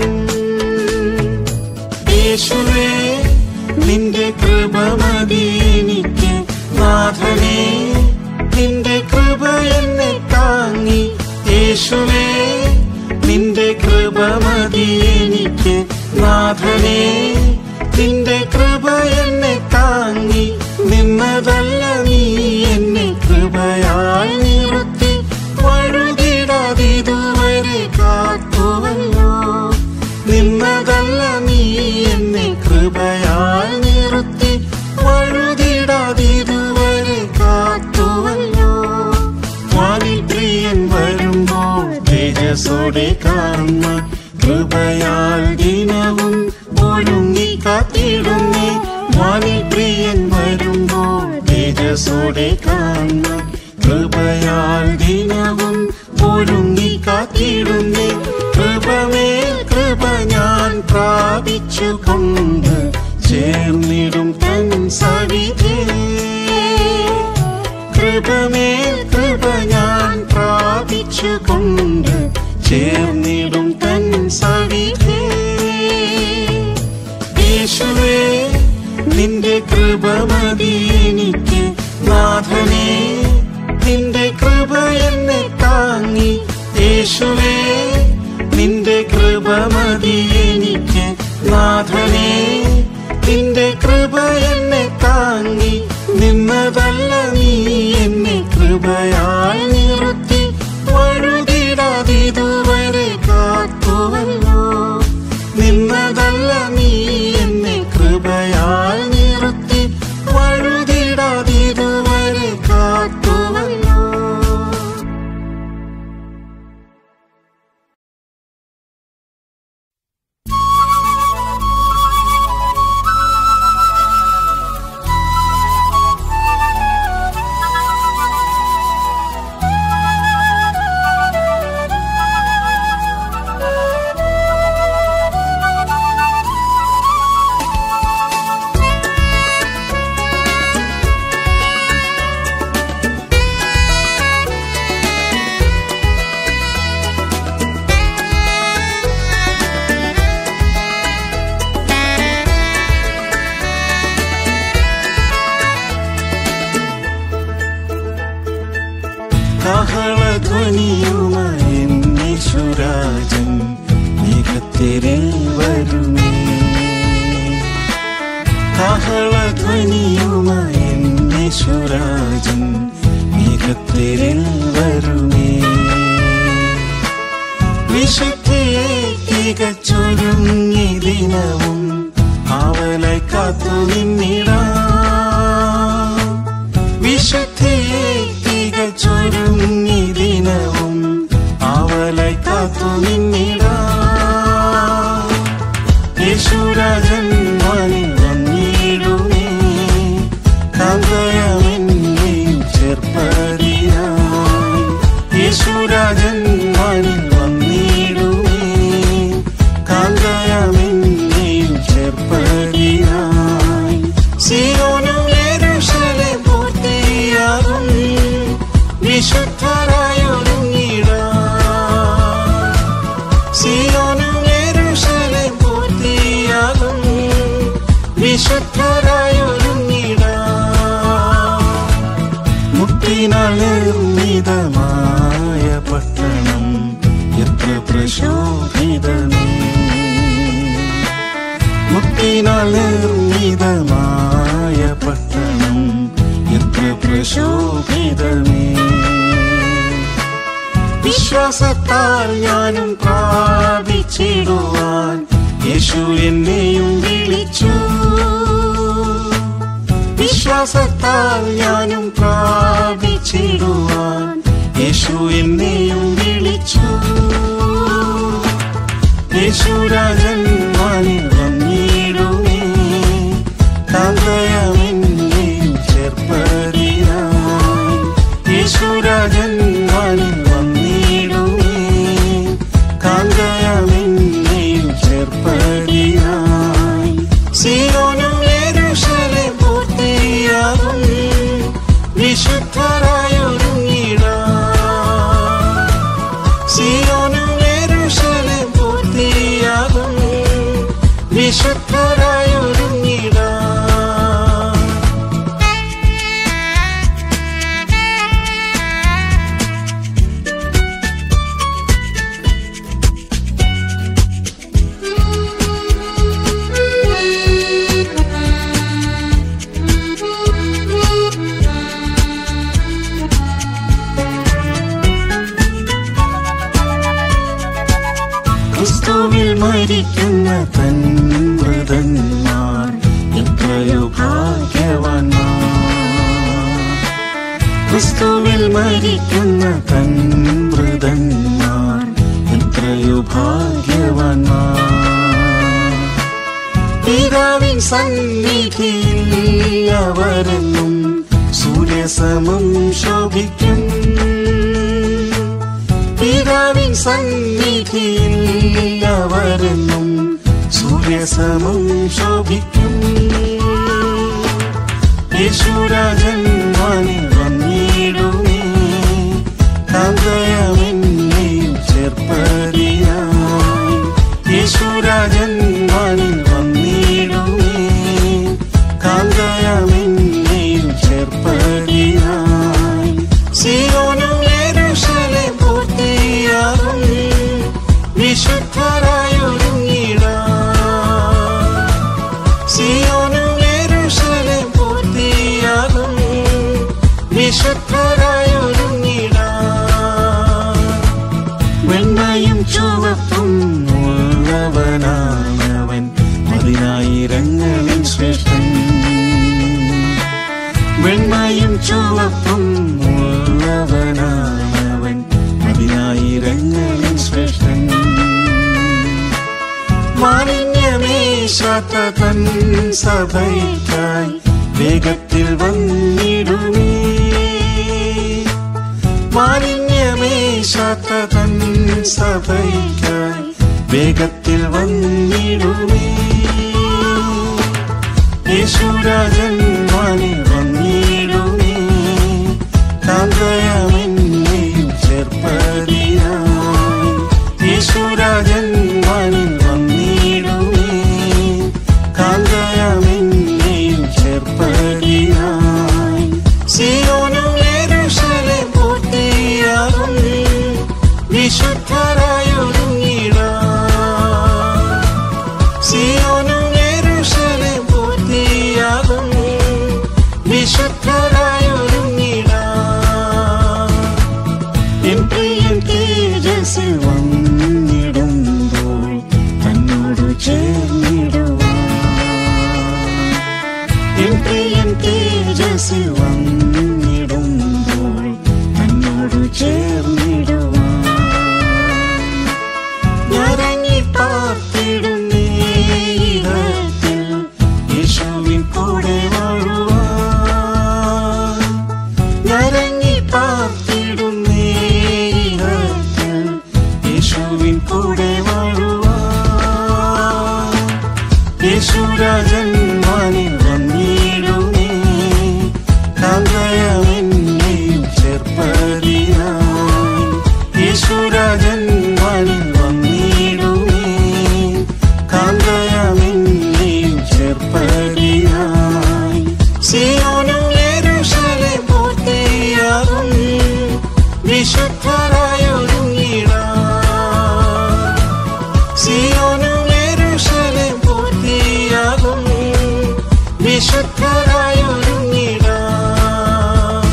യേശുവേ നിന്റെ കൃപ മതി എനിക്ക് നാഥനേ നിന്റെ കൃപ എന്നെ താങ്ങി യേശുവേ നിന്റെ കൃപ മതി എനിക്ക് നാഥനേ നിന്റെ കൃപ എന്നെ താങ്ങി നിന്നതല്ല നീ എന്നെ കൃപയാൽ നിർത്തി വഴുകിടാതിതുവരെ കാത്തുവല്ലോ നിന്നതല്ല നീ എന്നെ കൃപയാൽ നിർത്തി വഴുതിടാതിതുവരെ കാത്തുവല്ലോ വാനിൽ പ്രിയൻ വരുമ്പോൾ തേജസ്സോടെ കാണുന്ന കൃപയാൽ ദിനവും ഒരുങ്ങി കാത്തിടുന്നേ വാനിൽ പ്രിയൻ വരുമ്പോൾ തേജസ്സോടെ കാണുന്ന കൃപയാൽ ദിനവും ഒരുങ്ങി കാത്തിടുന്നേ കൃപമേൽ കൃപ ഞാൻ പ്രാപിച്ചു കൊണ്ട് ചേർന്നിടും തൻ സവിധേ കൃപമേൽ കൃപ ഞാൻ പ്രാപിച്ചു കൊണ്ട് ചേർന്നിടും തൻ സവിധേ യേശുവേ നിന്റെ കൃപ മതി എനിക്ക് നാഥനേ നിന്റെ കൃപ എന്നെ താങ്ങി യേശുവേ നിന്റെ കൃപ മതി എനിക്ക് നാഥനേ നിന്റെ കൃപ എന്നെ താങ്ങി നിന്നതല്ല നീ എന്നെ കൃപയാൽ നിർത്തി വഴുതിടാതിതുവരെ കാത്തുവല്ലോ നിന്നതല്ല നീ എന്നെ കൃപയാൽ നിർത്തി വഴുതിടാതിതുവരെ കാത്തുവല്ലോ കാഹളധ്വനിയുമായി എന്നീശ്വരാജൻ മേഘത്തിരിൽ വരുമേ കാഹളധ്വനിയുമായി എന്നീശ്വരാജൻ മേഘത്തിരിൽ വരുമേ വിശുദ്ധിയെ തികച്ചൊരുങ്ങി ദിനവും അവളെ കാത്തു നിന്നിടാം വിശുദ്ധിയെ തികച്ചൊരുങ്ങി ദിനവും അവളെ കാത്തു നിന്നിടാം യേശുരാജൻ വാനിൽ വന്നിടുമേ കാന്തയമെന്നെയും ചേർപ്പതിനായി യേശുരാജൻ വാനിൽ വന്നിടുമേ കാന്തയമെന്നെയും ചേർപ്പതിനായി സിയോനും യെരൂശലേം പൂർത്തിയാകും വിശുദ്ധരായൊരുങ്ങിടാം സിയോനും യെരൂശലേം പൂർത്തിയാകും വിശുദ്ധരായൊരുങ്ങിടാം മുട്ടിനാൽ നിർമ്മിതമായ പട്ടണം എത്ര പ്രശോഭിതമേ മുട്ടിനാൽ നിർമ്മിതമായ പട്ടണം എത്ര പ്രശോഭിതമേ വിശ്വാസത്താൽ ഞാനും പ്രാപിച്ചിടുവാൻ യേശു എന്നെയും വിളിച്ചു വിശ്വാസത്താൽ ഞാനും പ്രാപിച്ചിടുവാൻ യേശു എന്നെയും വിളിച്ചു യേശുരാജൻ വാനിൽ വന്നിടുമേ വിശുദ്ധരായൊരുങ്ങിടാം ക്രിസ്തുവിൽ മരിക്കുന്ന തൻ മൃതന്മാർ എത്രയോ ഭാഗ്യവാന്മാർ ക്രിസ്തുവിൽ മരിക്കുന്ന തൻ മൃതന്മാർ എത്രയോ ഭാഗ്യവാന്മാർ പിതാവിൻ സന്നിധിയിൽ അവരെന്നും സൂര്യസമം ശോഭിക്കും പിതാവിൻ സന്നിധിയിൽ അവരെന്നും സൂര്യസമം ശോഭിക്കും യേശുരാജൻ വാനിൽ വന്നിടുമേ കാന്തയമെന്നെയും ചേർപ്പതിനായി യേശുരാജൻ വാനിൽ വന്നിടുമേ കാന്തയമെന്നെയും ചേർപ്പതിനായി സിയോനും യെരൂശലേം പൂർത്തിയാകും വിശുദ്ധരായൊരുങ്ങിടാം സിയോനും യെരൂശലേം പൂർത്തിയാകും വിശുദ്ധരായൊരുങ്ങിടാം വെണ്ണയും ചുവപ്പും ഉള്ളവനാണവൻ പതിനായിരങ്ങളിൽ ശ്രേഷ്ഠൻ വെണ്ണയും ചുവപ്പും ഉള്ളവനാണവൻ പതിനായിരങ്ങളിൽ ശ്രേഷ്ഠൻ മാലിന്യമേശാത്ത തൻ സഭയ്ക്കായി വേഗത്തിൽ വന്നിടുമേ മാലിന്യമേശാത്ത തൻ സഭയ്ക്കായി വേഗത്തിൽ വന്നിടുമേ യേശുരാജൻ വാനിൽ വന്നിടുമേ കാന്തയമെന്നെയും ചേർപ്പതിനായി യേശുരാജൻ വാനിൽ വന്നിടുമേ കാന്തയമെന്നെയും ചേർപ്പതിനായി സിയോനും യെരൂശലേം പൂർത്തിയാകും വിശുദ്ധരായൊരുങ്ങിടാം സിയോനും യെരൂശലേം പൂർത്തിയാകും വിശുദ്ധരായൊരുങ്ങിടാം എൻ പ്രിയൻ തേജസ്സിൽ വന്നിടുമ്പോൾ തന്നോട് ചേർന്നിടുവാൻ എൻ പ്രിയൻ തേജസ്സിൽ വന്നിടുമ്പോൾ തന്നോട് ചേർന്നിടുവാൻ ഞരങ്ങി പാർത്തിടുന്നേ ഇഹത്തിൽ യേശുവിൻ കൂടെ വാഴുവാൻ ഞരങ്ങി പാർത്തിടുന്നേ ഇഹത്തിൽ യേശുവിൻ കൂടെ വാഴുവാൻ യേശുരാജൻ വാനിൽ വന്നിടുമേ കാന്തയമെന്നെയും ചേർപ്പതിനായി യേശുരാജൻ വാനിൽ വന്നിടുമേ കാന്തയമെന്നെയും ചേർപ്പതിനായി സിയോനും യെരൂശലേം പൂർത്തിയാകും വിശുദ്ധരായൊരുങ്ങിടാം സിയോനും യെരൂശലേം പൂർത്തിയാകും വിശുദ്ധരായൊരുങ്ങിടാം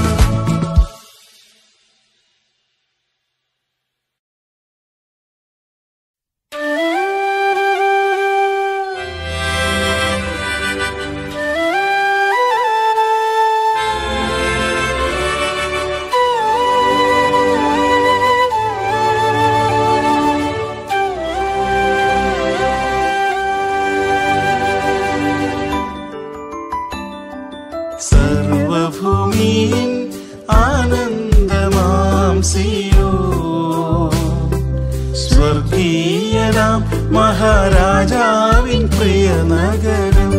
സർവഭൂമിയിൽ ആനന്ദമാം സിയോ സ്വർഗീയനാം മഹാരാജാവിൻ പ്രിയ നഗരം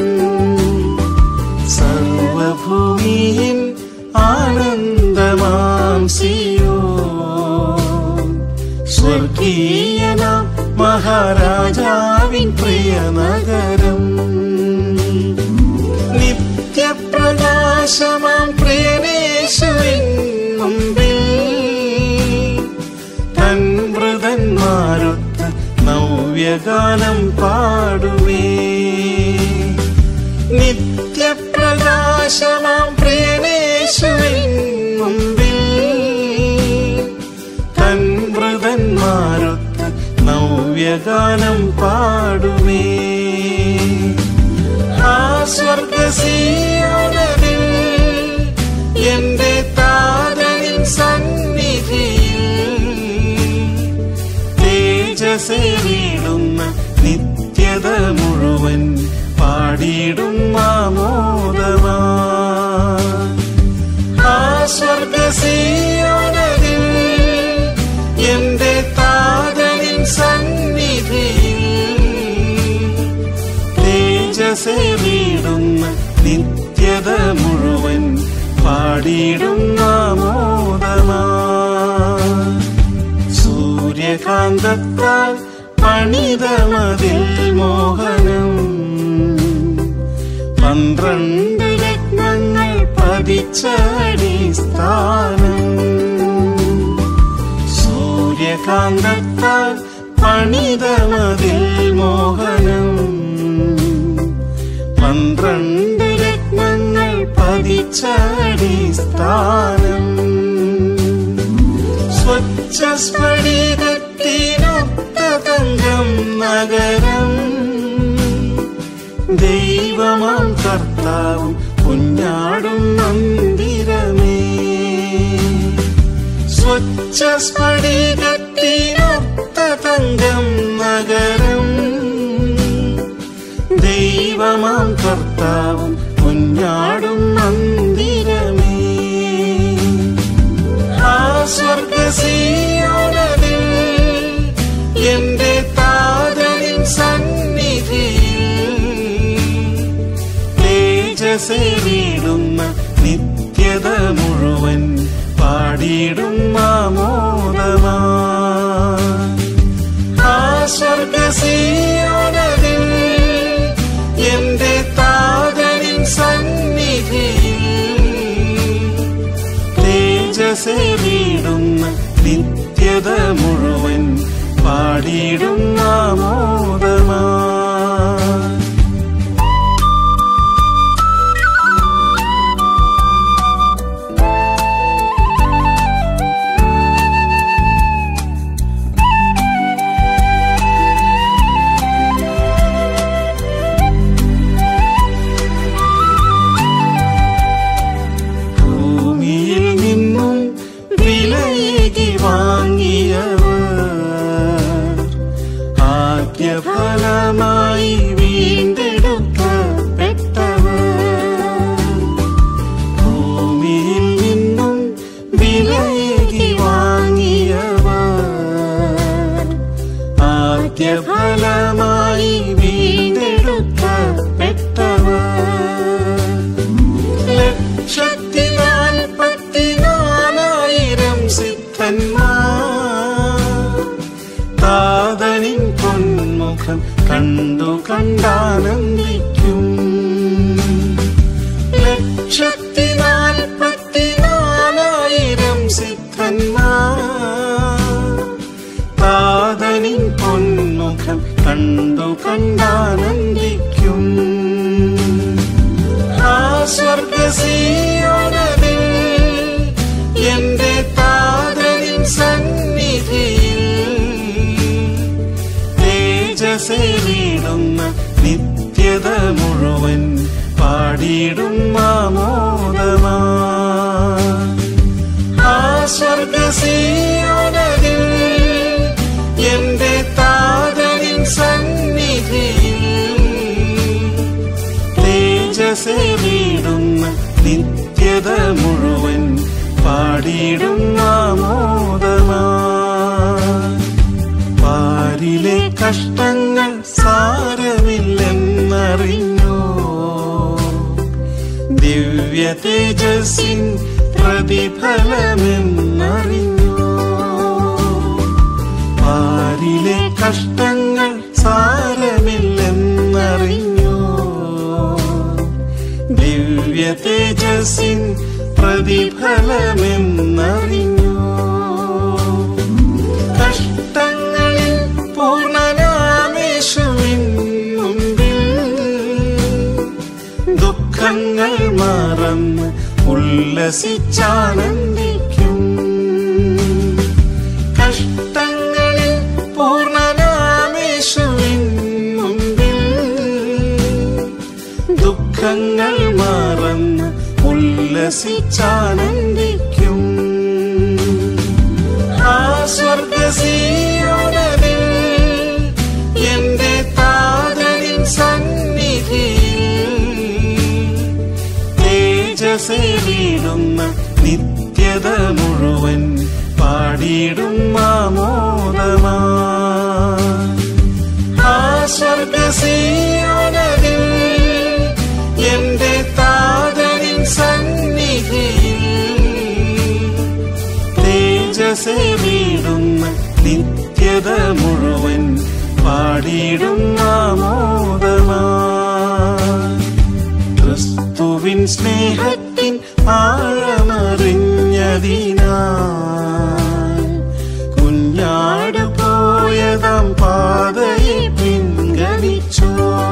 സർവഭൂമിയിൽ ആനന്ദമാം സിയോ സ്വർഗീയനാം മഹാരാജാവിൻ പ്രിയ നഗരം സ്വച്ഛസ്ഫടികപ്രകാശമാം പ്രിയനേശുവിൻ മുമ്പിൽ തൻ വൃതന്മാരൊത്ത് നവ്യഗാനം പാടുമേ നിത്യപ്രകാശമാം പ്രിയനേശുവിൻ മുമ്പിൽ തൻ വൃതന്മാരൊത്ത് നവ്യഗാനം പാടുമേ ആ സ്വർഗസീയോനതിൽ എന്റെ താതനിൻ സന്നിധിയിൽ തേജസേറിയിടുന്ന നിത്യത മുഴുവൻ പാടിയിടും ആമോദമാ ആ സ്വർഗസീയോനതിൽ എന്റെ താതനിൻ സന്നിധിയിൽ തേജസേറിയിടുന്ന നിത്യത മുഴുവൻ പാടിയിടും ആമോദമാ സൂര്യകാന്തത്താൽ പണിതമതിൽ മോഹനം പന്ത്രണ്ട് രത്നങ്ങൾ പതിച്ചടിസ്ഥാനം സൂര്യകാന്തത്താൽ പണിതമതിൽ മോഹനം പന്ത്രണ്ട് രത്നങ്ങൾ പതിച്ചടിസ്ഥാനം സ്വച്ഛ സ്ഫടികത്തിനൊത്ത തങ്കം നഗരം ദൈവമാം കർത്താവും കുഞ്ഞാടും മന്ദിരമേ സ്വച്ഛ സ്ഫടികത്തിനൊത്ത തങ്കം നഗരം ദൈവമാം കർത്താവും കുഞ്ഞാടും മന്ദിരമേ ആ സ്വർഗസീയോനതിൽ എന്റെ താതനിൻ സന്നിധിയിൽ തേജസേറിയിടുന്ന നിത്യത മുഴുവൻ പാടിയിടും ആമോദമാ ആ സ്വർഗസീയോനതിൽ എന്റെ താതനിൻ സന്നിധിയിൽ തേജസേറിയിടുന്ന നിത്യത മുഴുവൻ പാടിയിടും ആമോദമാ ഭൂമിയിൽ നിന്നും വിലയേകി വാങ്ങിയവർ ആദ്യഫലമായി വീണ്ടെടുക്കപ്പെട്ടവർ ഭൂമിയിൽ നിന്നും വിലയേകി വാങ്ങിയവർ ആദ്യഫലമായി വീണ്ടെടുക്കപ്പെട്ടവർ ലക്ഷത്തി നാൽപ്പത്തിനാലായിരം സിദ്ധന്മാർ താതനിൻ പൊന്മുഖം കണ്ടു കണ്ടാനന്ദിക്കും ലക്ഷത്തി നാൽപ്പത്തിനാലായിരം സിദ്ധന്മാർ താതനിൻ പൊന്മുഖം കണ്ടു കണ്ടാനന്ദിക്കും ആ സ്വർഗസീയോനതിൽ എന്റെ താതനിൻ സന്നിധിയിൽ തേജസേറിയിടുന്ന നിത്യത മുഴുവൻ പാടിയിടും ആമോദമാ ആ സ്വർഗസീയോനതിൽ എന്റെ താതനിൻ സന്നിധിയിൽ തേജസേറിയിടുന്ന നിത്യത മുഴുവൻ പാടിയിടും ആമോദമാ പാരിലെ കഷ്ടങ്ങൾ സാരമില്ലെന്നറിഞ്ഞോ ദിവ്യ തേജസ്സിൻ പ്രതിഫലമെന്നറിഞ്ഞോ പാരിലെ കഷ്ടങ്ങൾ സാരമില്ലെന്നറിഞ്ഞോ ദിവ്യ തേജസ് തേജസ്സിൻ പ്രതിഫലമെന്നറിഞ്ഞു കഷ്ടങ്ങളിൽ പൂർണ്ണനാമേശുവിൻ മുമ്പിൽ ദുഃഖങ്ങൾ മറന്ന് ഉല്ലസിച്ചാനന്ദിക്കും കഷ്ടങ്ങളിൽ പൂർണ്ണനാമേശുവിൻ മുമ്പിൽ ദുഃഖങ്ങൾ മറന്ന് ഉല്ലസിച്ചാനന്ദിക്കും ആ സ്വർഗസീയോനതിൽ എന്റെ താതനിൻ സന്നിധിയിൽ തേജസേറിയിടുന്ന നിത്യത മുഴുവൻ പാടിയിടും മാമോദമാ ആ സ്വർഗസീയോനതിൽ എന്റെ താതനിൻ സന്നിധിയിൽ തേജസേറിയിടുന്ന നിത്യത മുഴുവൻ പാടിയിടും നാമോദമാ ക്രിസ്തുവിൻ സ്നേഹത്തിൻ ആഴമറിഞ്ഞതിനാൽ കുഞ്ഞാട് പോയതാം പാതയെ പിൻഗണിച്ചോ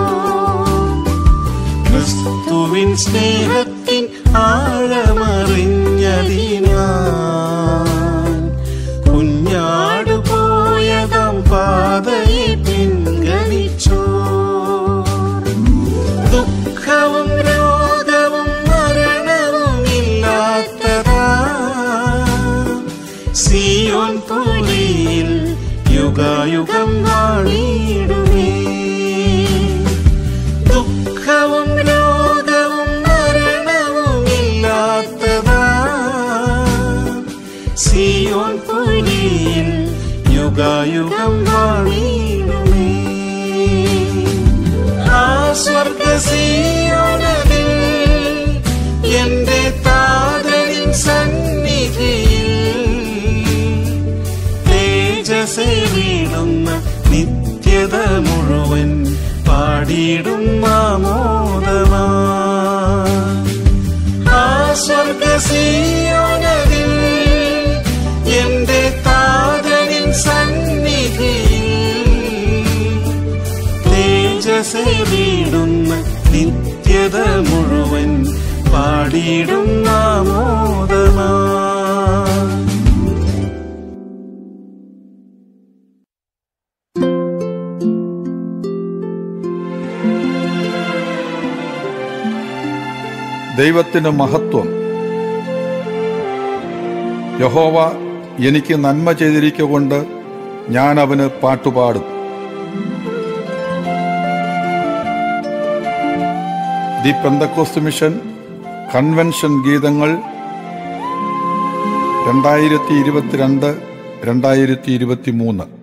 ക്രിസ്തുവിൻ സ്നേഹത്തിൻ ആഴമറിഞ്ഞതിനാൽ കുഞ്ഞാട് പോയതാം പാതയെ പിൻഗണിച്ചോ ദുഃഖവും രോഗവും മരണവും ഇല്ലാത്തതാ സിയോൻ പുലിയിൽ യുഗായുഗം വാണിടുമേ ദുഃഖവും രോഗവും മരണവും ഇല്ലാത്തതാ സിയോൻ പുലിയിൽ യുഗായുഗം വാണിടുമേ ആ സ്വർഗസീയോനതിൽ എന്റെ താതനിൻ സന്നിധിയിൽ തേജസേറിയിടുന്ന നിത്യത മുഴുവൻ പാടിയിടും മാമോദമാ ആ സ്വർഗസീയോനതിൽ എന്റെ താതനിൻ സന്നിധിയിൽ തേജസേറിയിടുന്ന നിത്യത മുഴുവൻ പാടിയിടും നാമോദമാ ദൈവത്തിന് മഹത്വം യഹോവ എനിക്ക് നന്മ ചെയ്തിരിക്കൊണ്ട് ഞാൻ അവന് പാട്ടുപാടും ദി പെന്തക്കോസ്ത് മിഷൻ കൺവെൻഷൻ ഗീതങ്ങൾ രണ്ടായിരത്തി ഇരുപത്തിരണ്ട് രണ്ടായിരത്തി ഇരുപത്തി മൂന്ന്